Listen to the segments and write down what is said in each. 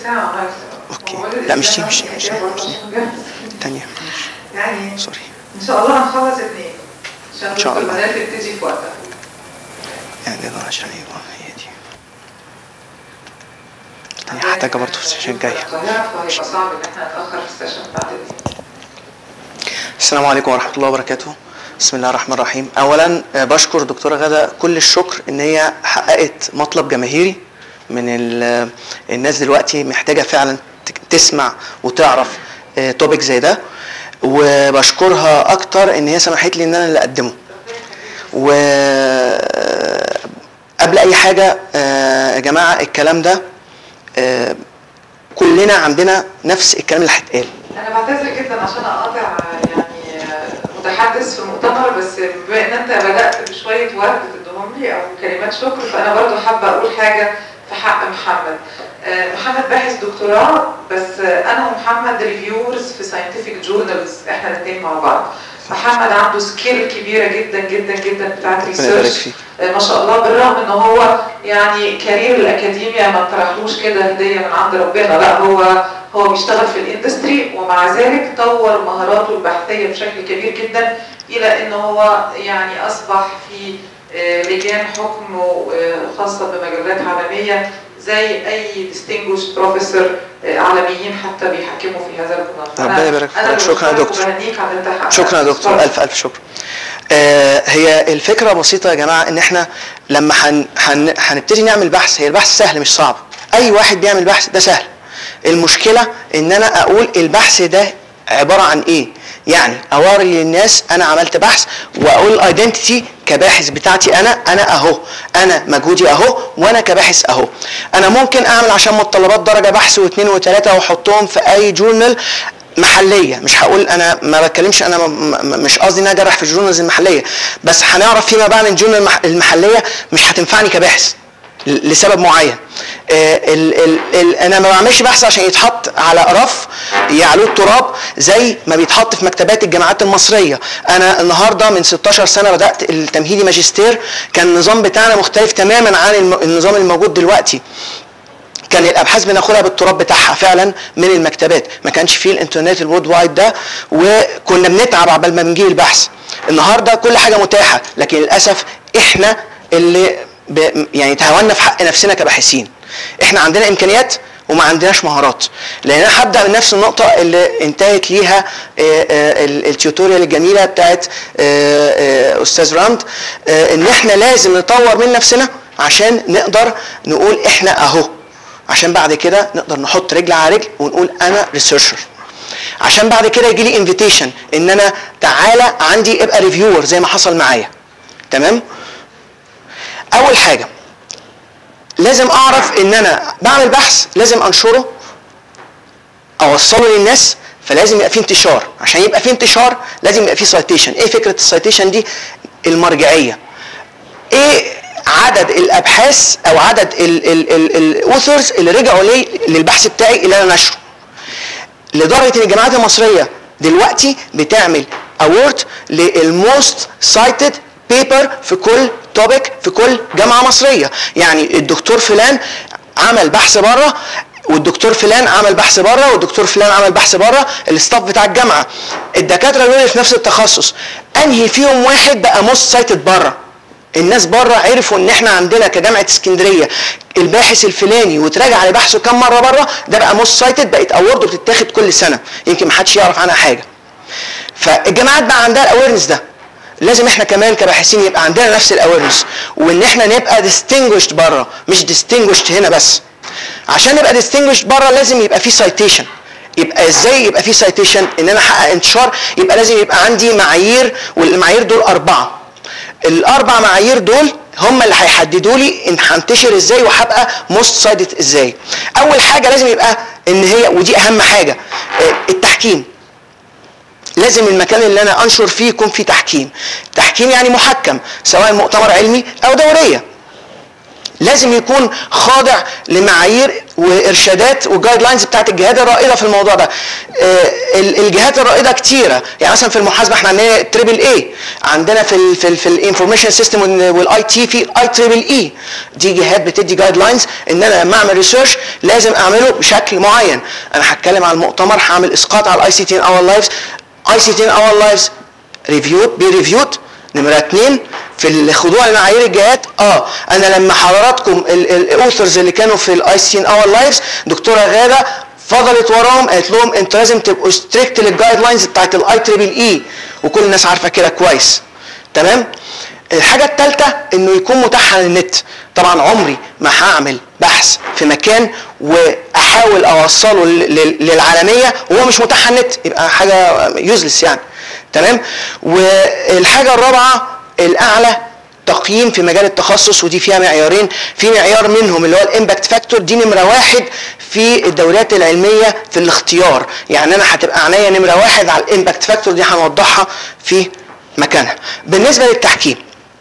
ساعة ونص اوكي لا مش دي مش دي مش دي مش دي الثانيه يعني سوري ان شاء الله هنخلص اثنين عشان إن شاء دكتور الله. بدات تبتدي في وقتها يعني ده عشان ايوه هي دي الثانيه هحتاجها برضه في السيشن الجاي القاهرة فهيبقى صعب ان احنا نتأخر في السيشن بتاعت الاثنين السلام عليكم ورحمة الله وبركاته بسم الله الرحمن الرحيم أولا آه، بشكر دكتورة غدا كل الشكر إن هي حققت مطلب جماهيري من ال- الناس دلوقتي محتاجة فعلا ت- تسمع وتعرف توبيك زي ده وبشكرها أكتر إن هي سمحت لي إن أنا اللي أقدمه و قبل أي حاجة آه، يا جماعة الكلام ده آه، كلنا عندنا نفس الكلام اللي هيتقال انا بعتذر جدا عشان اقاطع يعني متحدث في المؤتمر بس بما ان انت بدات بشويه ورد تديهم لي او كلمات شكر فانا برضو حابه اقول حاجه في حق محمد آه، محمد باحث دكتوراه بس آه، انا ومحمد ريفيورز في ساينتفك جورنالز احنا الاثنين مع بعض محمد عنده سكيل كبيره جدا جدا جدا بتاعت ربنا يبارك ريسيرش فيك. ما شاء الله بالرغم ان هو يعني كارير الاكاديميا ما طرحلوش كده هديه من عند ربنا لا هو هو بيشتغل في الاندستري ومع ذلك طور مهاراته البحثيه بشكل كبير جدا الى ان هو يعني اصبح في آه، لجان حكم آه، خاصه بمجلات عالميه زي اي ديستنجوش بروفيسور عالميين حتى بيحكموا في هذا المناطق ربنا يبارك فيك. انا اللي شكرا يا بشكرك دكتور. وبهنيك على اللي انت حققته. شكرا يا دكتور اتفضل. الف الف شكر آه هي الفكره بسيطه يا جماعه ان احنا لما هن هن هنبتدي نعمل بحث هي البحث سهل مش صعب اي واحد بيعمل بحث ده سهل المشكله ان انا اقول البحث ده عباره عن ايه يعني اوري للناس انا عملت بحث واقول الايدنتيتي كباحث بتاعتي انا انا اهو انا مجهودي اهو وانا كباحث اهو انا ممكن اعمل عشان متطلبات درجه بحث واثنين وثلاثه واحطهم في اي جورنال محليه مش هقول انا ما بتكلمش انا م- م- مش قصدي ان انا اجرح في الجورنالز المحليه بس هنعرف فيما بعد ان الجورنال المح- المحليه مش هتنفعني كباحث ل- لسبب معين آه، ال ال ال انا ما بعملش بحث عشان يتحط على رف يعلوه التراب زي ما بيتحط في مكتبات الجامعات المصريه انا النهارده من 16 سنه بدات التمهيدي ماجستير كان النظام بتاعنا مختلف تماما عن الم- النظام الموجود دلوقتي كان الابحاث بناخدها بالتراب بتاعها فعلا من المكتبات ما كانش فيه الانترنت الوورد وايد ده وكنا بنتعب عبال ما بنجيب البحث النهارده كل حاجه متاحه لكن للاسف احنا اللي ب... يعني تهاونا في حق نفسنا كباحثين احنا عندنا امكانيات وما عندناش مهارات لان انا هبدا من نفس النقطه اللي انتهت ليها آه، آه، ال- التيوتوريال الجميله بتاعت آه، آه، استاذ راند آه، ان احنا لازم نطور من نفسنا عشان نقدر نقول احنا اهو عشان بعد كده نقدر نحط رجل على رجل ونقول انا ريسيرشر عشان بعد كده يجي لي انفيتيشن ان انا تعالى عندي ابقى ريفيور زي ما حصل معايا تمام اول حاجه لازم اعرف ان انا بعمل بحث لازم انشره اوصله للناس فلازم يبقى فيه انتشار عشان يبقى فيه انتشار لازم يبقى فيه سايتيشن ايه فكره السايتيشن دي المرجعيه ايه عدد الابحاث او عدد الاوثرز اللي رجعوا لي للبحث بتاعي اللي انا نشره لدرجه ان الجامعات المصريه دلوقتي بتعمل اوورد للموست سايتد بيبر في كل توبيك في كل جامعه مصريه يعني الدكتور فلان عمل بحث بره والدكتور فلان عمل بحث بره والدكتور فلان عمل بحث بره الاستاف بتاع الجامعه الدكاتره دول في نفس التخصص انهي فيهم واحد بقى موست سايتد بره الناس بره عرفوا ان احنا عندنا كجامعه اسكندريه الباحث الفلاني وتراجع على بحثه كام مره بره ده بقى موست سايتد بقت اوورد وبتتاخد كل سنه يمكن ما حدش يعرف عنها حاجه فالجامعات بقى عندها الاويرنس ده لازم احنا كمان كباحثين يبقى عندنا نفس الاويرنس وان احنا نبقى ديستنجوشد بره مش ديستنجوشد هنا بس عشان نبقى ديستنجوشد بره لازم يبقى في سايتيشن يبقى ازاي يبقى في سايتيشن ان انا احقق انتشار يبقى لازم يبقى عندي معايير والمعايير دول اربعه الاربع معايير دول هم اللي هيحددوا لي ان هنتشر ازاي وهبقى موست سايدد ازاي اول حاجه لازم يبقى ان هي ودي اهم حاجه آه، التحكيم لازم المكان اللي انا انشر فيه يكون فيه تحكيم تحكيم يعني محكم سواء مؤتمر علمي او دوريه لازم يكون خاضع لمعايير وارشادات وجايد لاينز بتاعت الجهات الرائده في الموضوع ده آه، ال- الجهات الرائده كتيره يعني مثلا في المحاسبه احنا عندنا تريبل اي عندنا في ال في ال في الانفورميشن سيستم والاي تي في اي تريبل اي دي جهات بتدي جايد لاينز ان انا لما اعمل ريسيرش لازم اعمله بشكل معين انا هتكلم على المؤتمر هعمل اسقاط على الاي سي تي ان اور لايفز اي سي تي ان اور لايفز ريفيود بي ريفيود نمرة اتنين في الخضوع لمعايير الجهات اه انا لما حضراتكم الاوثرز اللي كانوا في الاي سي ان اور لايفز دكتوره غاده فضلت وراهم قالت لهم انتوا لازم تبقوا ستريكت للجايد لاينز بتاعت الاي تريبل اي وكل الناس عارفه كده كويس تمام الحاجة الثالثة انه يكون متاح على النت طبعا عمري ما هعمل بحث في مكان واحاول اوصله لل- لل- للعالمية وهو مش متاح على النت يبقى حاجة يوزلس يعني تمام والحاجة الرابعة الاعلى تقييم في مجال التخصص ودي فيها معيارين في معيار منهم اللي هو الامباكت فاكتور دي نمره واحد في الدورات العلميه في الاختيار يعني انا هتبقى عينيا نمره واحد على الامباكت فاكتور دي هنوضحها في مكانها بالنسبه للتحكيم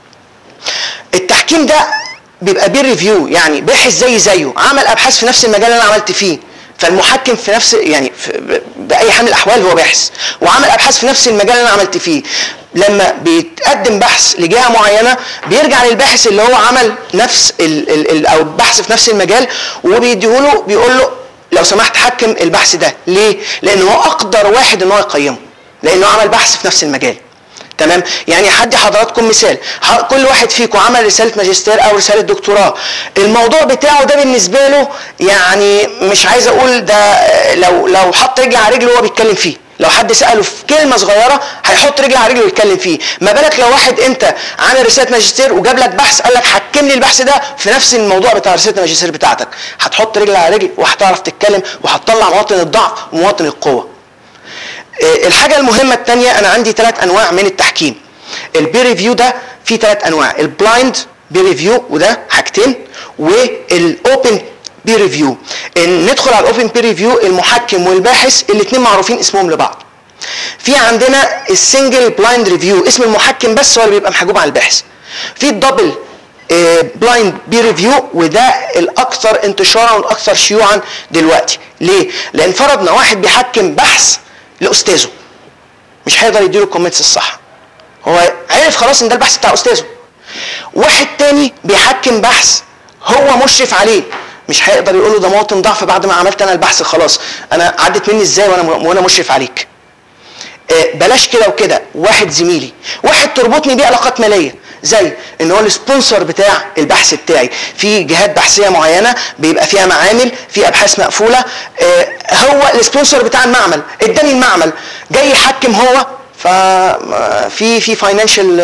التحكيم ده بيبقى بير ريفيو يعني باحث زي زيه عمل ابحاث في نفس المجال اللي انا عملت فيه فالمحكم في نفس يعني في باي حال من الاحوال هو باحث وعمل ابحاث في نفس المجال اللي انا عملت فيه لما بيتقدم بحث لجهه معينه بيرجع للباحث اللي هو عمل نفس ال ال ال او بحث في نفس المجال وبيديهوله بيقول له لو سمحت حكم البحث ده ليه؟ لان هو اقدر واحد ان هو يقيمه لانه عمل بحث في نفس المجال تمام يعني هدي حضراتكم مثال ح- كل واحد فيكم عمل رساله ماجستير او رساله دكتوراه الموضوع بتاعه ده بالنسبه له يعني مش عايز اقول ده آه، لو لو حط رجل على رجل وهو بيتكلم فيه لو حد ساله في كلمه صغيره هيحط رجل على رجل ويتكلم فيه ما بالك لو واحد انت عامل رساله ماجستير وجاب لك بحث قال لك حكم لي البحث ده في نفس الموضوع بتاع رساله الماجستير بتاعتك هتحط رجل على رجل وهتعرف تتكلم وهتطلع مواطن الضعف ومواطن القوه آه، الحاجة المهمة الثانية أنا عندي ثلاث أنواع من التحكيم. البير ريفيو ده فيه ثلاث أنواع، البلايند بير ريفيو وده حاجتين والاوبن بير ريفيو. ندخل على الاوبن بير ريفيو المحكم والباحث الاثنين معروفين اسمهم لبعض. في عندنا السنجل بلايند ريفيو اسم المحكم بس هو اللي بيبقى محجوب عن الباحث. في الدبل بلايند بير ريفيو وده الاكثر انتشارا والاكثر شيوعا دلوقتي ليه لان فرضنا واحد بيحكم بحث لاستاذه مش هيقدر يديله الكومنتس الصح هو عرف خلاص ان ده البحث بتاع استاذه واحد تاني بيحكم بحث هو مشرف عليه مش هيقدر يقول له ده مواطن ضعف بعد ما عملت انا البحث خلاص انا عدت مني ازاي وانا وانا مشرف عليك آه، بلاش كده وكده واحد زميلي واحد تربطني بيه علاقات ماليه زي ان هو السبونسر بتاع البحث بتاعي في جهات بحثيه معينه بيبقى فيها معامل في ابحاث مقفوله آه، هو السبونسر بتاع المعمل اداني المعمل جاي يحكم هو ففي في فاينانشال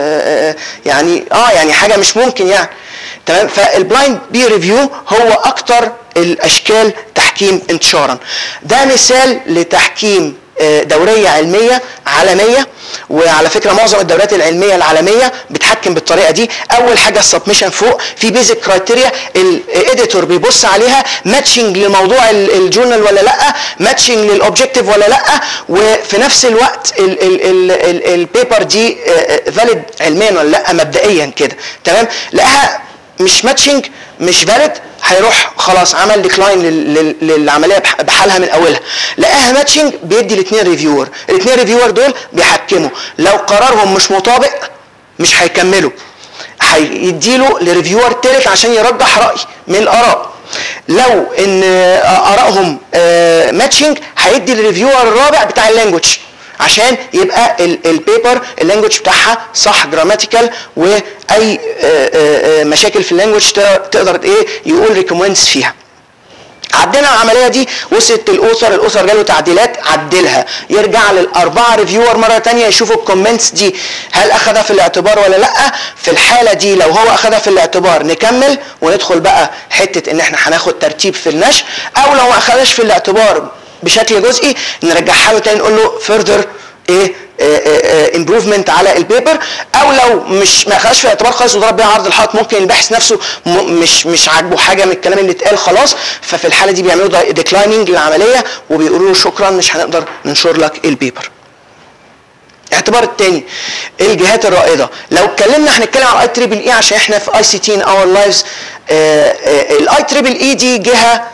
يعني اه يعني حاجه مش ممكن يعني تمام فالبلايند بي ريفيو هو اكتر الاشكال تحكيم انتشارا ده مثال لتحكيم آه، دوريه علميه عالميه وعلى فكره معظم الدورات العلميه العالميه بتحكم بالطريقه دي اول حاجه السبمشن فوق في بيزك كرايتيريا الايديتور بيبص عليها ماتشنج لموضوع ال- الجورنال ولا لا ماتشنج للاوبجكتيف ولا لا وفي نفس الوقت البيبر دي فاليد علميا ولا لا مبدئيا كده تمام لقاها مش ماتشنج مش فاليد هيروح خلاص عمل ديكلاين للعمليه بح- بحالها من اولها لقاها ماتشنج بيدي الاثنين ريفيور الاثنين ريفيور دول بيحكموا لو قرارهم مش مطابق مش هيكملوا هيديله لريفيور تالت عشان يرجح راي من الاراء لو ان آه، ارائهم ماتشنج هيدي الريفيور الرابع بتاع اللانجوج عشان يبقى البيبر اللانجوج بتاعها صح جراماتيكال واي آه، آه، آه، مشاكل في اللانجوج تقدر ايه يقول ريكومندز فيها عدينا العمليه دي وصلت الاوثر الاوثر جاله تعديلات عدلها يرجع للاربعه ريفيور مره تانية يشوفوا الكومنتس دي هل اخذها في الاعتبار ولا لا في الحاله دي لو هو اخذها في الاعتبار نكمل وندخل بقى حته ان احنا هناخد ترتيب في النشر او لو ما اخذهاش في الاعتبار بشكل جزئي نرجعها له تاني نقول له فيرذر ايه امبروفمنت على البيبر او لو مش ما اخدهاش في الاعتبار خالص وضرب بيها عرض الحائط ممكن الباحث نفسه م- مش مش عاجبه حاجه من الكلام اللي اتقال خلاص ففي الحاله دي بيعملوا ديكلايننج للعمليه وبيقولوا له شكرا مش هنقدر ننشر لك البيبر الاعتبار الثاني الجهات الرائده لو اتكلمنا هنتكلم على الاي تريبل اي عشان احنا في اي سي تي ان اور لايفز الاي تريبل اي دي جهه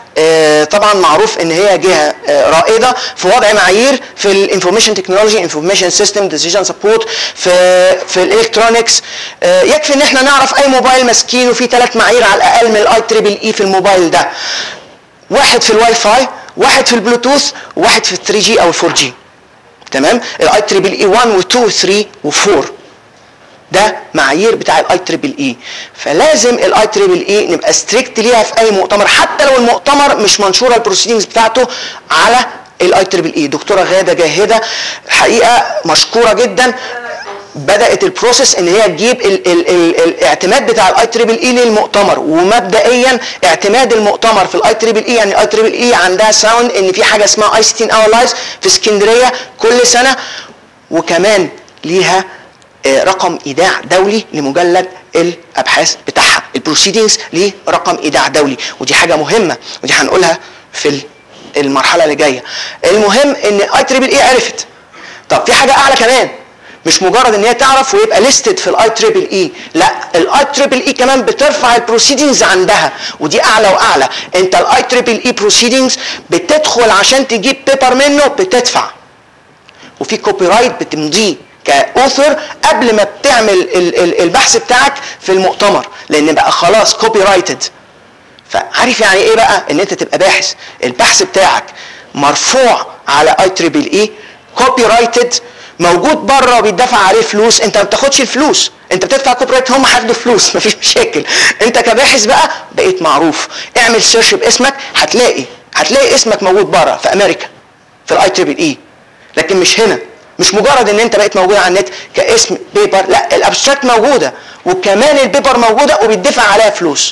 آه، طبعا معروف ان هي جهه آه، رائده في وضع معايير في الانفورميشن تكنولوجي انفورميشن سيستم ديسيجن سبورت في في الالكترونكس يكفي ان احنا نعرف اي موبايل ماسكينه فيه ثلاث معايير على الاقل من الاي تريبل اي في الموبايل ده واحد في الواي فاي واحد في البلوتوث وواحد في ال 3 جي او ال 4 جي تمام الاي تريبل اي 1 و2 و3 و4 ده معايير بتاع الاي تريبل اي فلازم الاي تريبل اي نبقى ستريكت ليها في اي مؤتمر حتى لو المؤتمر مش منشوره البروسيدنجز بتاعته على الاي تريبل اي دكتوره غاده جاهده الحقيقه مشكوره جدا بدات البروسيس ان هي تجيب ال ال ال الاعتماد بتاع الاي تريبل اي للمؤتمر ومبدئيا اعتماد المؤتمر في الاي تريبل اي يعني الاي تريبل اي عندها ساوند ان في حاجه اسمها اي 60 اور لايفز في اسكندريه كل سنه وكمان ليها آه، رقم ايداع دولي لمجلد الابحاث بتاعها البروسيدنجز ليه رقم ايداع دولي ودي حاجه مهمه ودي هنقولها في ال- المرحله اللي جايه المهم ان اي تريبل اي عرفت طب في حاجه اعلى كمان مش مجرد ان هي تعرف ويبقى ليستد في الاي تريبل اي لا الاي تريبل اي كمان بترفع البروسيدنجز عندها ودي اعلى واعلى انت الاي تريبل اي بروسيدنجز بتدخل عشان تجيب بيبر منه بتدفع وفي كوبي رايت بتمضيه كاوثر قبل ما بتعمل ال- ال- البحث بتاعك في المؤتمر لان بقى خلاص كوبي رايتد فعارف يعني ايه بقى ان انت تبقى باحث البحث بتاعك مرفوع على اي تريبل اي كوبي رايتد موجود بره وبيدفع عليه فلوس انت ما بتاخدش الفلوس انت بتدفع كوبي رايت هم هياخدوا فلوس مفيش مشاكل انت كباحث بقى بقيت معروف اعمل سيرش باسمك هتلاقي هتلاقي اسمك موجود بره في امريكا في الاي تريبل اي لكن مش هنا مش مجرد ان انت بقيت موجود على النت كاسم بيبر لا الابستراكت موجوده وكمان البيبر موجوده وبيدفع عليها فلوس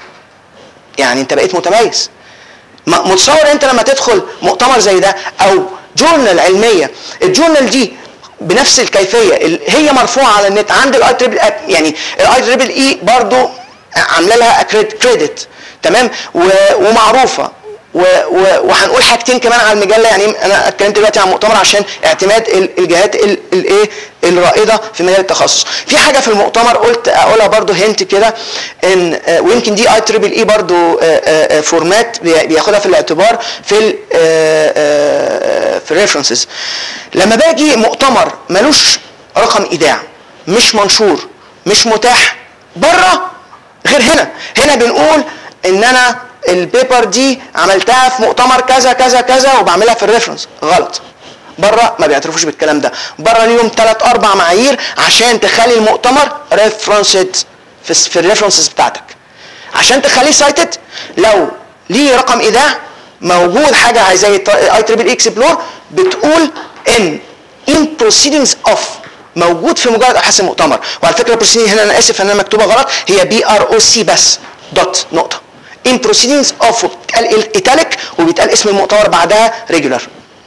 يعني انت بقيت متميز م- متصور انت لما تدخل مؤتمر زي ده او جورنال علميه الجورنال دي بنفس الكيفيه ال- هي مرفوعه على النت عند الاي تريبل يعني الاي تريبل اي برضو عامله لها كريدت تمام و- ومعروفه و- و- وهنقول حاجتين كمان على المجله يعني انا اتكلمت دلوقتي عن المؤتمر عشان اعتماد ال- الجهات ال- الايه الرائده في مجال التخصص في حاجه في المؤتمر قلت اقولها برضو هنت كده ان آه، ويمكن دي اي تريبل اي برضو آه، آه، آه، فورمات بي- بياخدها في الاعتبار في ال آه، آه، في الريفرنسز لما باجي مؤتمر ملوش رقم ايداع مش منشور مش متاح بره غير هنا هنا بنقول ان انا البيبر دي عملتها في مؤتمر كذا كذا كذا وبعملها في الريفرنس غلط بره ما بيعترفوش بالكلام ده بره ليهم ثلاث اربع معايير عشان تخلي المؤتمر ريفرنسد في, في الريفرنسز بتاعتك عشان تخليه سايتد لو ليه رقم ايداع موجود حاجه زي اي تريبل اكسبلور بتقول ان in proceedings of موجود في مجرد ابحاث المؤتمر وعلى فكره البروسيدنج هنا انا اسف ان انا مكتوبه غلط هي بي ار او سي بس دوت نقطه in proceedings of وبتتقال ايتاليك وبيتقال اسم المؤتمر بعدها ريجولار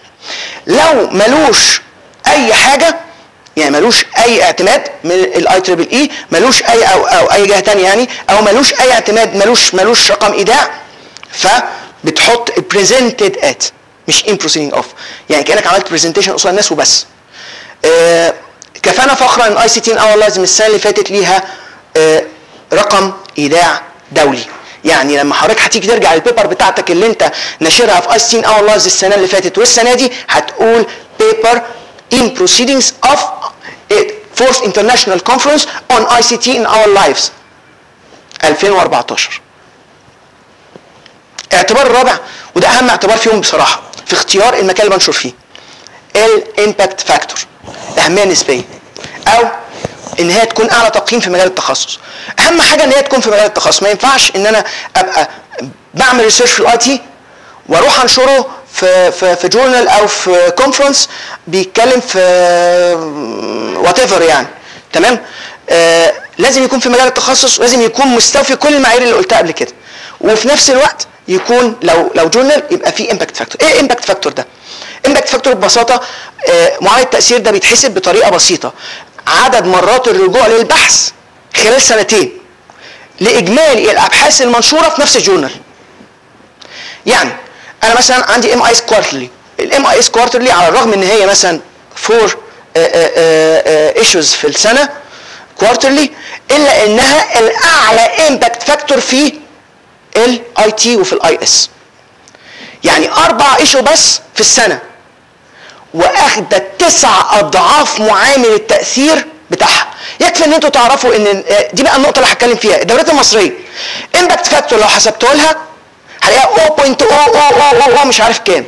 لو ملوش اي حاجه يعني ملوش اي اعتماد من الاي تريبل اي ملوش اي او او اي جهه تانية يعني او ملوش اي اعتماد ملوش ملوش رقم ايداع فبتحط presented at مش in proceeding of يعني كانك عملت برزنتيشن قصاد الناس وبس آه كفانا فخرا ان اي سي تي اور لازم السنه اللي فاتت ليها آه رقم ايداع دولي يعني لما حضرتك هتيجي ترجع البيبر بتاعتك اللي انت ناشرها في اي سي تي اور لايفز السنه اللي فاتت والسنه دي هتقول بيبر in proceedings of a fourth international conference on ICT in our lives 2014 اعتبار الرابع وده اهم اعتبار فيهم بصراحه في اختيار المكان اللي بنشر فيه الامباكت فاكتور اهميه نسبيه او ان هي تكون اعلى تقييم في مجال التخصص اهم حاجه ان هي تكون في مجال التخصص ما ينفعش ان انا ابقى بعمل ريسيرش في الاي تي واروح انشره في في في جورنال او في كونفرنس بيتكلم في وات ايفر يعني تمام آه لازم يكون في مجال التخصص ولازم يكون مستوفي كل المعايير اللي قلتها قبل كده وفي نفس الوقت يكون لو لو جورنال يبقى فيه امباكت فاكتور ايه امباكت فاكتور ده امباكت فاكتور ببساطه آه معايير التاثير ده بيتحسب بطريقه بسيطه عدد مرات الرجوع للبحث خلال سنتين لاجمالي الابحاث المنشوره في نفس الجورنال يعني انا مثلا عندي ام اي اس كوارترلي الام اي اس كوارترلي على الرغم ان هي مثلا فور ايشوز في السنه كوارترلي الا انها الاعلى امباكت فاكتور في الاي تي وفي الاي اس يعني اربع ايشو بس في السنه واخده تسع اضعاف معامل التاثير بتاعها يكفي ان انتوا تعرفوا ان دي بقى النقطه اللي هتكلم فيها الدوريات المصريه امباكت فاكتور لو حسبته لها هلاقيها 0.000 مش عارف كام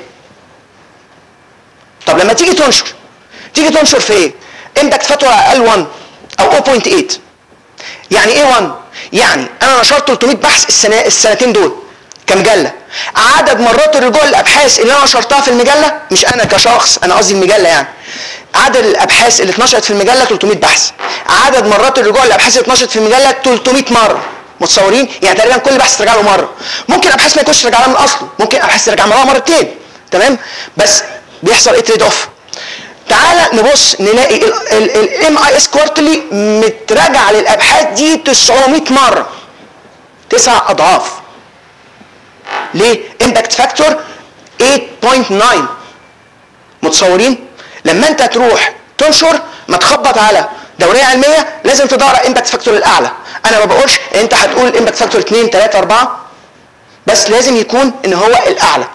طب لما تيجي تنشر تيجي تنشر في ايه امباكت فاكتور اقل 1 او 0.8 يعني ايه 1 يعني انا نشرت 300 بحث السنه السنتين دول كمجله عدد مرات الرجوع للابحاث اللي انا نشرتها في المجله مش انا كشخص انا قصدي المجله يعني عدد الابحاث اللي اتنشرت في المجله 300 بحث عدد مرات الرجوع للابحاث اللي اتنشرت في المجله 300 مره متصورين يعني تقريبا كل بحث ترجع له مره ممكن ابحاث ما يكونش ترجع لها من اصله ممكن ابحاث ترجع لها مرتين تمام بس بيحصل ايه تريد اوف تعالى نبص نلاقي الام اي اس كوارتلي متراجع للابحاث دي 900 مره تسع اضعاف ليه؟ امباكت فاكتور 8.9 متصورين؟ لما انت تروح تنشر ما تخبط على دوريه علميه لازم تدور على امباكت فاكتور الاعلى انا ما بقولش انت هتقول امباكت فاكتور 2 3 4 بس لازم يكون ان هو الاعلى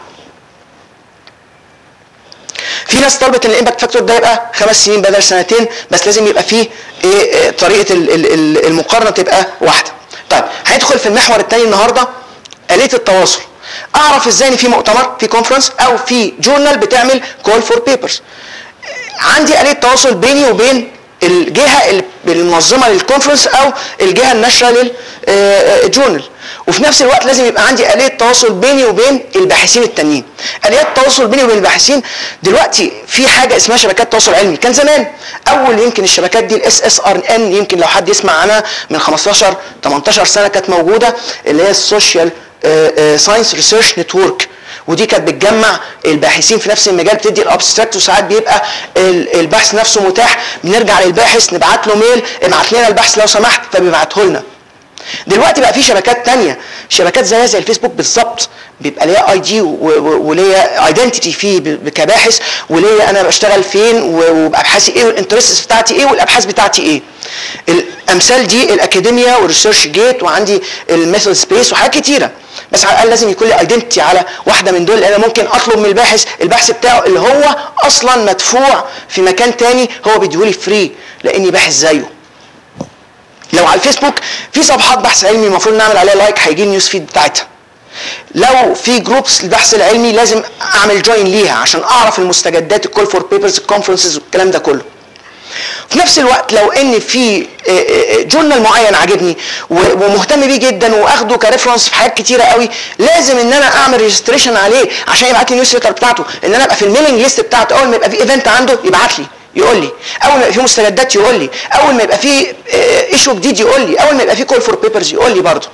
في ناس طلبت ان الامباكت فاكتور ده يبقى خمس سنين بدل سنتين بس لازم يبقى فيه إيه إيه طريقه ال- ال- ال- المقارنه تبقى واحده. طيب هندخل في المحور الثاني النهارده آلية التواصل. اعرف ازاي ان في مؤتمر في كونفرنس او في جورنال بتعمل كول فور بيبرز. عندي آلية تواصل بيني وبين الجهه اللي- المنظمه للكونفرنس او الجهه الناشره للجورنال وفي نفس الوقت لازم يبقى عندي آلية تواصل بيني وبين الباحثين التانيين آليات التواصل بيني وبين الباحثين دلوقتي في حاجه اسمها شبكات تواصل علمي كان زمان اول يمكن الشبكات دي الاس اس ار ان يمكن لو حد يسمع عنها من 15 18 سنه كانت موجوده اللي هي السوشيال ساينس ريسيرش نتورك ودي كانت بتجمع الباحثين في نفس المجال بتدي الابستراكت وساعات بيبقى ال- البحث نفسه متاح بنرجع للباحث نبعت له ميل ابعت لنا البحث لو سمحت فبيبعته لنا دلوقتي بقى في شبكات تانية شبكات زيها زي الفيسبوك بالظبط بيبقى ليا اي دي وليا ايدنتيتي فيه ب- كباحث وليا انا بشتغل فين و- وابحاثي ايه والانترستس بتاعتي ايه والابحاث بتاعتي ايه الامثال دي الاكاديميا والريسيرش جيت وعندي الميثود سبيس وحاجات كتيره بس على الاقل لازم يكون لي ايدنتيتي على واحده من دول لان انا ممكن اطلب من الباحث البحث بتاعه اللي هو اصلا مدفوع في مكان تاني هو بيديهولي فري لاني باحث زيه لو على الفيسبوك في صفحات بحث علمي المفروض نعمل عليها لايك هيجي النيوز فيد بتاعتها لو في جروبس البحث العلمي لازم اعمل جوين ليها عشان اعرف المستجدات الكول فور بيبرز الكونفرنسز والكلام ده كله في نفس الوقت لو ان في جورنال معين عاجبني و- ومهتم بيه جدا واخده كريفرنس في حاجات كتيره قوي لازم ان انا اعمل ريجستريشن عليه عشان يبعت لي النيوز ليتر بتاعته ان انا ابقى في الميلينج ليست بتاعته اول ما يبقى في ايفنت عنده يبعت لي يقول لي اول ما يبقى في مستجدات يقول لي اول ما يبقى في ايشو جديد يقول لي اول ما يبقى في كول فور بيبرز يقول لي برضه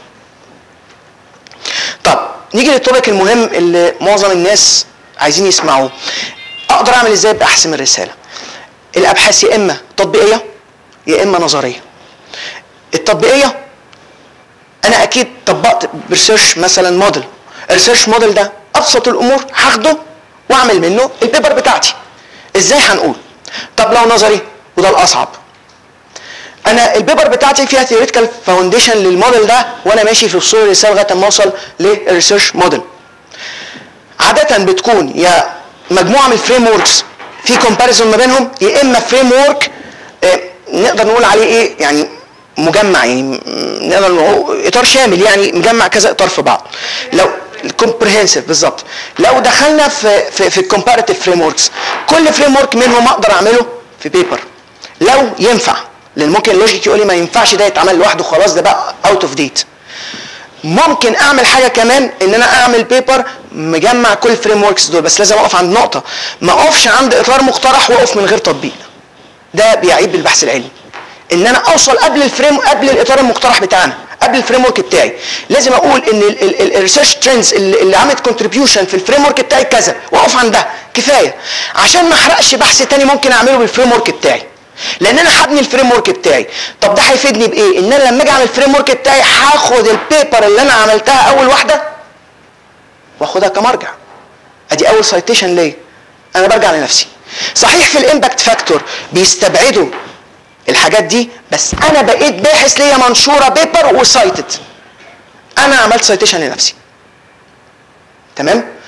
طب نيجي للتوبيك المهم اللي معظم الناس عايزين يسمعوه اقدر اعمل ازاي بحسم الرساله الابحاث يا اما تطبيقيه يا اما نظريه التطبيقيه انا اكيد طبقت بريسيرش مثلا موديل الريسيرش موديل ده ابسط الامور هاخده واعمل منه البيبر بتاعتي ازاي هنقول طب لو نظري وده الاصعب انا البيبر بتاعتي فيها ثيوريتيكال فاونديشن للموديل ده وانا ماشي في فصول الرساله لغايه ما اوصل للريسيرش موديل عاده بتكون يا مجموعه من الفريم وركس في كومباريزون ما بينهم يا اما فريم ورك نقدر نقول عليه ايه يعني مجمع يعني م- نقدر نقول اطار شامل يعني مجمع كذا اطار في بعض لو الكومبريهنسيف بالظبط لو دخلنا في في, في الكومباريتيف فريم وركس كل فريم ورك منهم اقدر اعمله في بيبر لو ينفع لان ممكن اللوجيك يقول لي ما ينفعش ده يتعمل لوحده خلاص ده بقى اوت اوف ديت ممكن اعمل حاجه كمان ان انا اعمل بيبر مجمع كل الفريم وركس دول بس لازم اقف عند نقطه ما اقفش عند اطار مقترح واقف من غير تطبيق ده بيعيب بالبحث العلمي ان انا اوصل قبل الفريم قبل الاطار المقترح بتاعنا قبل الفريم ورك بتاعي لازم اقول ان الريسيرش ترندز اللي اللي عملت كونتريبيوشن في الفريم ورك بتاعي كذا واقف عندها كفايه عشان ما احرقش بحث تاني ممكن اعمله بالفريم ورك بتاعي لان انا هبني الفريم ورك بتاعي طب ده هيفيدني بايه ان انا لما اجي اعمل الفريم ورك بتاعي هاخد البيبر اللي انا عملتها اول واحده واخدها كمرجع ادي اول سايتيشن ليا انا برجع لنفسي صحيح في الامباكت فاكتور بيستبعدوا الحاجات دي بس انا بقيت باحث ليا منشوره بيبر وسايتد انا عملت سايتيشن لنفسي تمام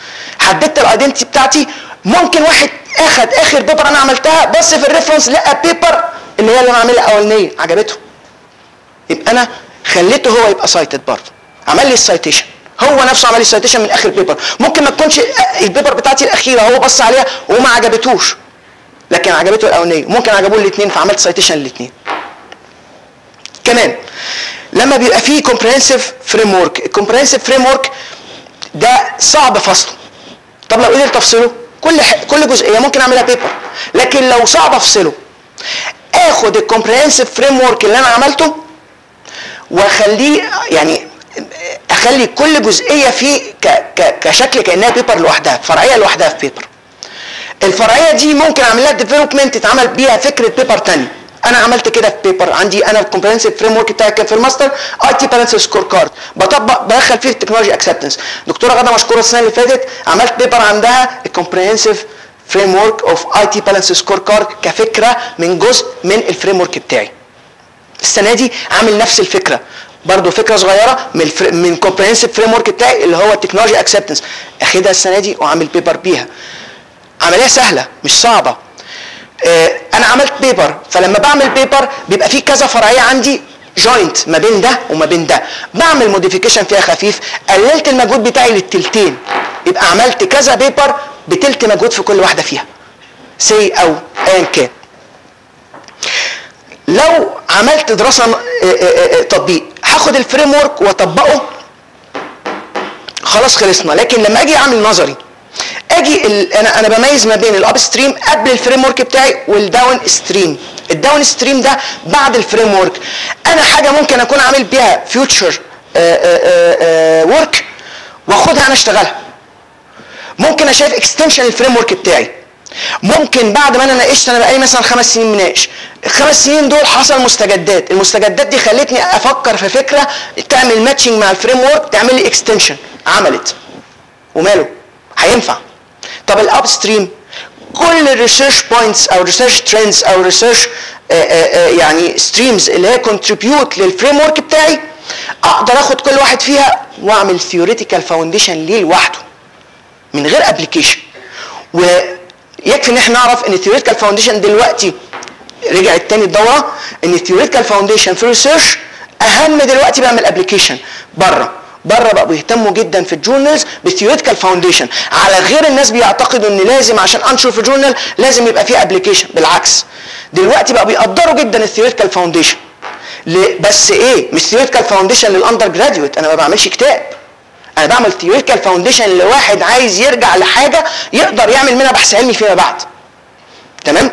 حددت الايدنتي بتاعتي ممكن واحد اخد اخر بيبر انا عملتها بص في الريفرنس لقى بيبر اللي هي اللي انا عاملها الاولانيه عجبته يبقى انا خليته هو يبقى سايتد برضه عمل لي السايتيشن هو نفسه عمل لي السايتيشن من اخر بيبر ممكن ما تكونش البيبر بتاعتي الاخيره هو بص عليها وما عجبتوش لكن عجبته الاولانيه ممكن عجبوه الاثنين فعملت سايتيشن للاثنين كمان لما بيبقى فيه كومبريهنسيف فريم ورك الكومبريهنسيف فريم ورك ده صعب فصله طب لو قدرت افصله كل ح... كل جزئيه ممكن اعملها بيبر لكن لو صعب افصله اخد الكومبريهنسيف فريم ورك اللي انا عملته واخليه يعني اخلي كل جزئيه فيه ك... ك... كشكل كانها بيبر لوحدها فرعيه لوحدها في بيبر الفرعيه دي ممكن اعمل لها ديفلوبمنت يتعمل بيها فكره بيبر ثانيه انا عملت كده في بيبر عندي انا الكومبريهنسيف فريم ورك بتاعي كان في الماستر اي تي بالانس سكور كارد بطبق بدخل فيه التكنولوجي اكسبتنس دكتوره غدا مشكوره السنه اللي فاتت عملت بيبر عندها الكومبريهنسيف فريم ورك اوف اي تي بالانس سكور كارد كفكره من جزء من الفريم ورك بتاعي السنه دي عامل نفس الفكره برضه فكره صغيره من الفر... من كومبريهنسيف فريم ورك بتاعي اللي هو التكنولوجي اكسبتنس اخدها السنه دي وعامل بيبر بيها عمليه سهله مش صعبه آه، انا عملت بيبر فلما بعمل بيبر بيبقى في كذا فرعيه عندي جوينت ما بين ده وما بين ده بعمل موديفيكيشن فيها خفيف قللت المجهود بتاعي للتلتين يبقى عملت كذا بيبر بتلت مجهود في كل واحده فيها سي او ايا كان لو عملت دراسه آه، آه، آه، تطبيق هاخد الفريم ورك واطبقه خلاص خلصنا لكن لما اجي اعمل نظري اجي ال... انا انا بميز ما بين الاب ستريم قبل الفريم ورك بتاعي والداون ستريم الداون ستريم ده بعد الفريم ورك انا حاجه ممكن اكون عامل بيها فيوتشر ورك واخدها انا اشتغلها ممكن اشايف اكستنشن الفريم ورك بتاعي ممكن بعد ما انا ناقشت انا بقالي مثلا خمس سنين مناقش الخمس سنين دول حصل مستجدات المستجدات دي خلتني افكر في فكره تعمل ماتشنج مع الفريم ورك تعمل لي اكستنشن عملت وماله هينفع طب الاب ستريم كل الريسيرش بوينتس او ريسيرش ترندز او ريسيرش يعني ستريمز اللي هي كونتريبيوت للفريم ورك بتاعي اقدر اخد كل واحد فيها واعمل ثيوريتيكال فاونديشن ليه لوحده من غير ابلكيشن ويكفي ان احنا نعرف ان الثيوريتيكال فاونديشن دلوقتي رجعت تاني الدوره ان الثيوريتيكال فاونديشن في الريسيرش اهم دلوقتي بقى من الابلكيشن بره بره بقوا بيهتموا جدا في الجورنالز بالثيوريتيكال فاونديشن على غير الناس بيعتقدوا ان لازم عشان انشر في جورنال لازم يبقى فيه ابلكيشن بالعكس دلوقتي بقوا بيقدروا جدا الثيوريتيكال فاونديشن بس ايه مش ثيوريتيكال فاونديشن للاندر جراديويت انا ما بعملش كتاب انا بعمل ثيوريتيكال فاونديشن لواحد عايز يرجع لحاجه يقدر يعمل منها بحث علمي فيما بعد تمام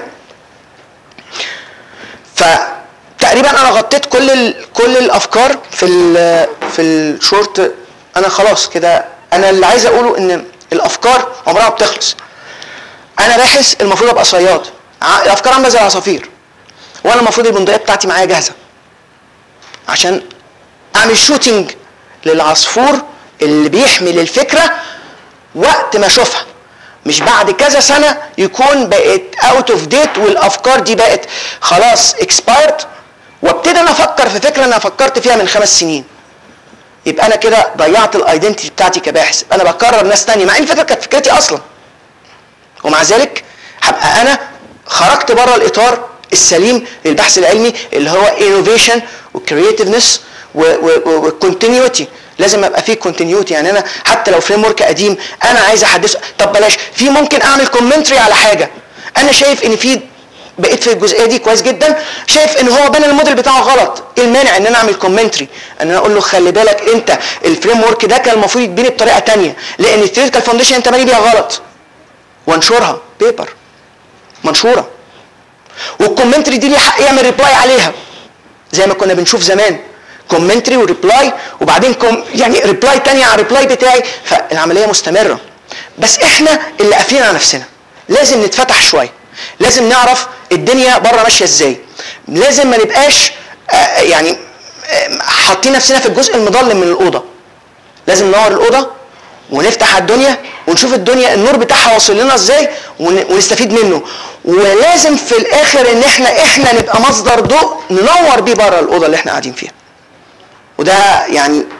فتقريبا انا غطيت كل ال... كل الافكار في ال... في الشورت انا خلاص كده انا اللي عايز اقوله ان الافكار عمرها ما بتخلص انا باحث المفروض ابقى صياد ع- الافكار عامله زي العصافير وانا المفروض البندقيه بتاعتي معايا جاهزه عشان اعمل شوتينج للعصفور اللي بيحمل الفكره وقت ما اشوفها مش بعد كذا سنه يكون بقت اوت اوف ديت والافكار دي بقت خلاص اكسبايرد وابتدي انا افكر في فكره انا فكرت فيها من خمس سنين يبقى انا كده ضيعت الايدنتي بتاعتي كباحث انا بكرر ناس تانية مع ان الفكره كانت فكرتي اصلا ومع ذلك هبقى انا خرجت بره الاطار السليم للبحث العلمي اللي هو انوفيشن وكرياتيفنس وكونتينيوتي لازم ابقى فيه كونتينيوتي يعني انا حتى لو فريم ورك قديم انا عايز احدثه طب بلاش في ممكن اعمل كومنتري على حاجه انا شايف ان في بقيت في الجزئيه دي كويس جدا شايف ان هو بنى الموديل بتاعه غلط ايه المانع ان انا اعمل كومنتري ان انا اقول له خلي بالك انت الفريم ورك ده كان المفروض يتبني بطريقه تانية لان الثيوريتيكال فاونديشن انت باني بيها غلط وانشرها بيبر منشوره والكومنتري دي ليه حق يعمل ريبلاي عليها زي ما كنا بنشوف زمان كومنتري وريبلاي وبعدين كوم يعني ريبلاي تانية على الريبلاي بتاعي فالعمليه مستمره بس احنا اللي قافلين على نفسنا لازم نتفتح شويه لازم نعرف الدنيا بره ماشيه ازاي لازم ما نبقاش آه، يعني آه، حاطين نفسنا في الجزء المظلم من الاوضه لازم ننور الاوضه ونفتح على الدنيا ونشوف الدنيا النور بتاعها واصل لنا ازاي ون- ونستفيد منه ولازم في الاخر ان احنا احنا نبقى مصدر ضوء ننور بيه بره الاوضه اللي احنا قاعدين فيها وده يعني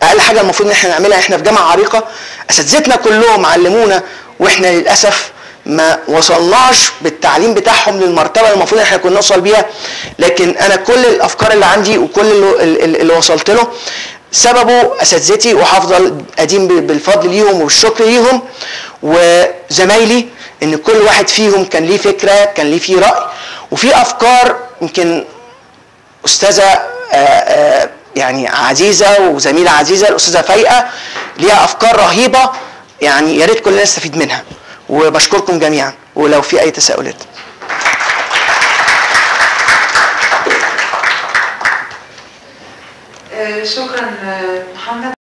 اقل حاجه المفروض ان احنا نعملها احنا في جامعه عريقه اساتذتنا كلهم علمونا واحنا للاسف ما وصلناش بالتعليم بتاعهم للمرتبه اللي المفروض احنا كنا نوصل بيها لكن انا كل الافكار اللي عندي وكل اللي, اللي اللي وصلت له سببه اساتذتي وهفضل ادين بالفضل ليهم والشكر ليهم وزمايلي ان كل واحد فيهم كان ليه فكره كان ليه فيه راي وفي افكار يمكن استاذه آه، آه، يعني عزيزه وزميله عزيزه الاستاذه فايقه ليها افكار رهيبه يعني يا ريت كلنا نستفيد منها وبشكركم جميعا ولو في اي تساؤلات آه، شكرا آه، محمد